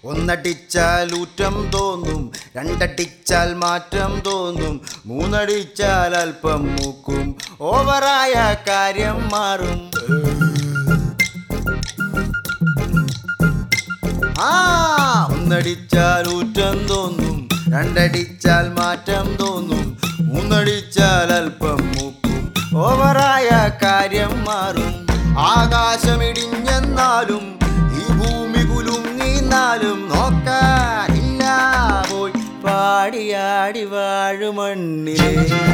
ഒന്നടിച്ചാൽ ഊറ്റം തോന്നും രണ്ടടിച്ചാൽ മാറ്റം തോന്നും മൂന്നടിച്ചാൽ അല്പം മൂക്കും ഓവറായ കാര്യം മാറും ആ ഒന്നടിച്ചാൽ ഊറ്റം തോന്നും രണ്ടടിച്ചാൽ മാറ്റം തോന്നും മൂന്നടിച്ചാൽ അല്പം മൂക്കും ഓവറായ കാര്യം മാറും ആകാശമിടിഞ്ഞെന്നാലും ഈ ഭൂമി കുലുങ്ങിന്നാലും നോക്കാനില്ല പോയി പാടിയാടി വാഴുമണ്ണിലേ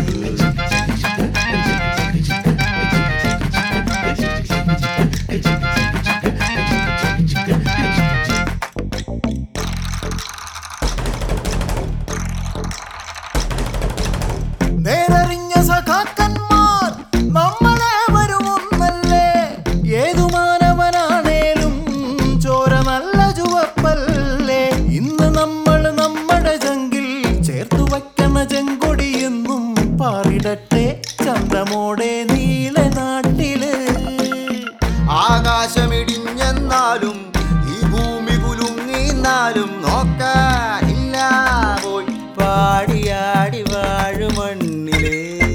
നേരറിഞ്ഞ സഖാക്കന്മാർ നമ്മളേവരും ഒന്നല്ലേ ഏതു മാനവനാണേലും ചോര നല്ല ചുവപ്പല്ലേ ഇന്ന് നമ്മൾ നമ്മുടെ ചങ്കിൽ ചേർത്തു വയ്ക്കണ ചെങ്കൊടിയെന്നും പാറിടട്ടെ ചന്ദ്രമോടെ നീല നാട്ടില് ആകാശമിടിഞ്ഞെന്നാലും ഈ ഭൂമി കുലുങ്ങിന്നാലും നോക്കാനില്ല പോയി പാടിയാടി വാഴുമണ്ണിലേ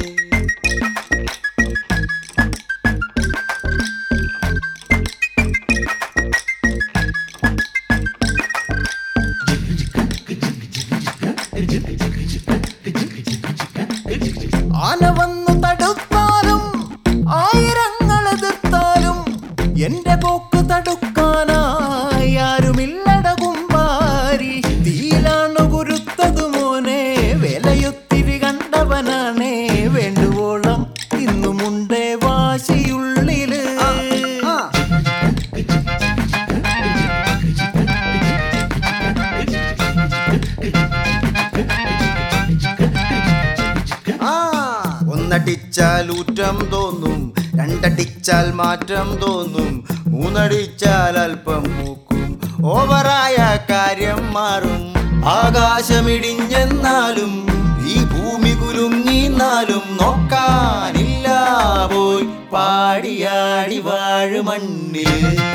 ആന വന്നു തടുത്താലും ആയിരങ്ങൾ എതിർത്താലും എന്റെ പോക്ക് തടുക്കാനായി ആരുമില്ലട കുമ്പാരി തീയിലാണ് കുരുത്തതു മോനെ വിലയൊത്തിരി കണ്ടവനാണേ വേണ്ടുവോളം ഇന്നുമുണ്ടേ വാശിയുള്ളില് ആ. ആ ഒന്നടിച്ചാൽ ഊറ്റം തോന്നും രണ്ടടിച്ചാൽ മാറ്റം തോന്നും മൂന്നടിച്ചാൽ അല്പം മൂക്കും ഓവറായ കാര്യം മാറും ആകാശമിടിഞ്ഞെന്നാലും ഈ ഭൂമി കുലുങ്ങിന്നാലും നോക്കാനില്ല പോയി പാടിയാടി വാഴുമണ്ണിൽ